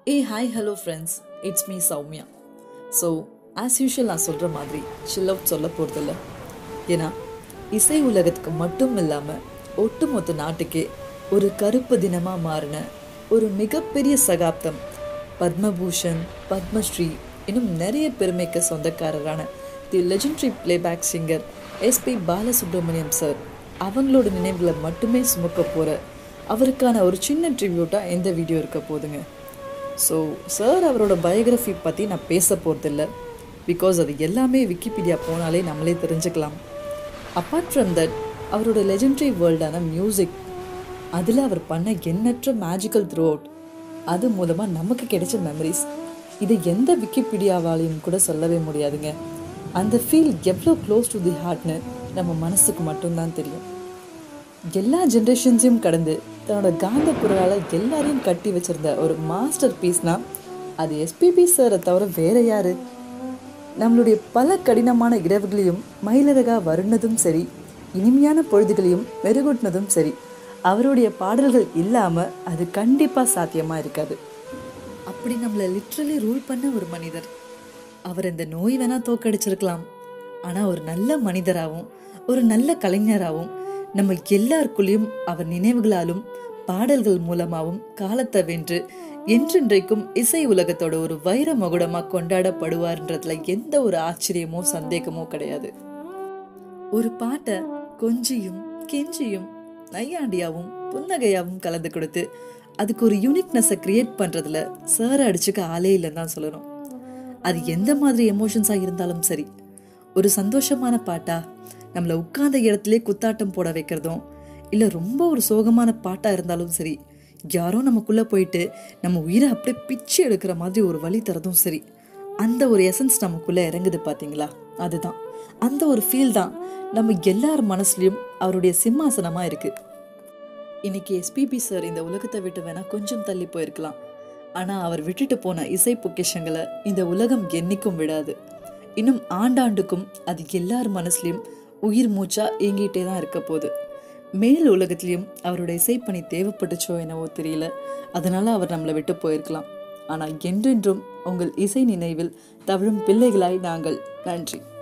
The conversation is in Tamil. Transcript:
A hi hello friends it's me Soumya so as usual நான் சொல்கிற மாதிரி chill out சொல்ல போகிறதில்ல ஏன்னா இசை உலகத்துக்கு மட்டும் இல்லாமல் ஒட்டுமொத்த நாட்டுக்கே ஒரு கருப்பு தினமாக மாறின ஒரு மிகப்பெரிய சகாப்தம் பத்மபூஷன் பத்மஸ்ரீ இன்னும் நிறைய பெருமைக்கு சொந்தக்காரரான the legendary playback singer SP Balasubramaniam sir அவங்களோட நினைவுகளை மட்டுமே சுமக்க போகிற அவருக்கான ஒரு சின்ன ட்ரிபியூட்டாக எந்த வீடியோ இருக்க போதுங்க ஸோ சார் அவரோட பயோகிராஃபி பற்றி நான் பேச போகிறதில்ல பிகாஸ் அது எல்லாமே விக்கிபீடியா போனாலே நம்மளே தெரிஞ்சுக்கலாம் அப்பார்ட் ஃப்ரம் தட் அவரோட லெஜெண்டரி வேர்ல்டான மியூசிக் அதில் அவர் பண்ண எண்ணற்ற மேஜிக்கல் த்ரூ அவுட் அது மூலமாக நமக்கு கிடைச்ச மெமரிஸ் இது எந்த விக்கிபீடியாவாலையும் கூட சொல்லவே முடியாதுங்க அந்த ஃபீல் எவ்வளோ க்ளோஸ் டு தி ஹார்ட்னு நம்ம மனசுக்கு மட்டும்தான் தெரியும் எல்லா ஜென்ரேஷன்ஸையும் கடந்து தன்னோட காந்த குரலால் எல்லாரையும் கட்டி வச்சிருந்த ஒரு மாஸ்டர் பீஸ்னா அது எஸ்பிபி சாரை தவிர வேற யாரு நம்மளுடைய பல கடினமான இரவுகளையும் மயிலழகா வருணதும் சரி இனிமையான பொழுதுகளையும் மெருகூட்டினதும் சரி அவருடைய பாடல்கள் இல்லாமல் அது கண்டிப்பாக சாத்தியமாக இருக்காது அப்படி நம்மளை லிட்ரலி ரூல் பண்ண ஒரு மனிதர் அவர் இந்த நோய் வேணா தோக்கடிச்சிருக்கலாம் ஆனால் ஒரு நல்ல மனிதராகவும் ஒரு நல்ல கலைஞராகவும் நம்ம எல்லாருக்குள்ளேயும் அவர் நினைவுகளாலும் பாடல்கள் மூலமாகவும் காலத்தை வென்று என்றென்றைக்கும் இசை உலகத்தோட ஒரு வைர மகுடமா கொண்டாடப்படுவார்ன்றதுல எந்த ஒரு ஆச்சரியமோ சந்தேகமோ கிடையாது ஒரு பாட்டை கொஞ்சியும் கெஞ்சியும் நையாண்டியாவும் புன்னகையாவும் கலந்து கொடுத்து அதுக்கு ஒரு யூனிக்னஸை கிரியேட் பண்ணுறதுல சார் அடிச்சுக்க ஆளே இல்லைன்னு தான் சொல்லணும் அது எந்த மாதிரி எமோஷன்ஸாக இருந்தாலும் சரி ஒரு சந்தோஷமான பாட்டா நம்மளை உட்கார்ந்த இடத்துல குத்தாட்டம் போட வைக்கிறதும் இல்லை ரொம்ப ஒரு சோகமான பாட்டாக இருந்தாலும் சரி யாரோ நமக்குள்ளே போயிட்டு நம்ம உயிரை அப்படியே பிச்சு எடுக்கிற மாதிரி ஒரு வழி தரதும் சரி அந்த ஒரு எசன்ஸ் நமக்குள்ளே இறங்குது பார்த்தீங்களா அதுதான் அந்த ஒரு ஃபீல் தான் நம்ம எல்லார் மனசுலையும் அவருடைய சிம்மாசனமாக இருக்குது இன்னைக்கு எஸ்பிபி சார் இந்த உலகத்தை விட்டு வேணா கொஞ்சம் தள்ளி போயிருக்கலாம் ஆனால் அவர் விட்டுட்டு போன இசை பொக்கிஷங்களை இந்த உலகம் என்னைக்கும் விடாது இன்னும் ஆண்டாண்டுக்கும் அது எல்லார் மனசுலையும் உயிர் மூச்சா இயங்கிட்டே தான் இருக்க போகுது மேல் உலகத்திலையும் அவரோட இசைப்பணி தேவைப்பட்டுச்சோ என்னவோ தெரியல அதனால அவர் நம்மளை விட்டு போயிருக்கலாம் ஆனால் என்றென்றும் உங்கள் இசை நினைவில் தவழும் பிள்ளைகளாய் நாங்கள் நன்றி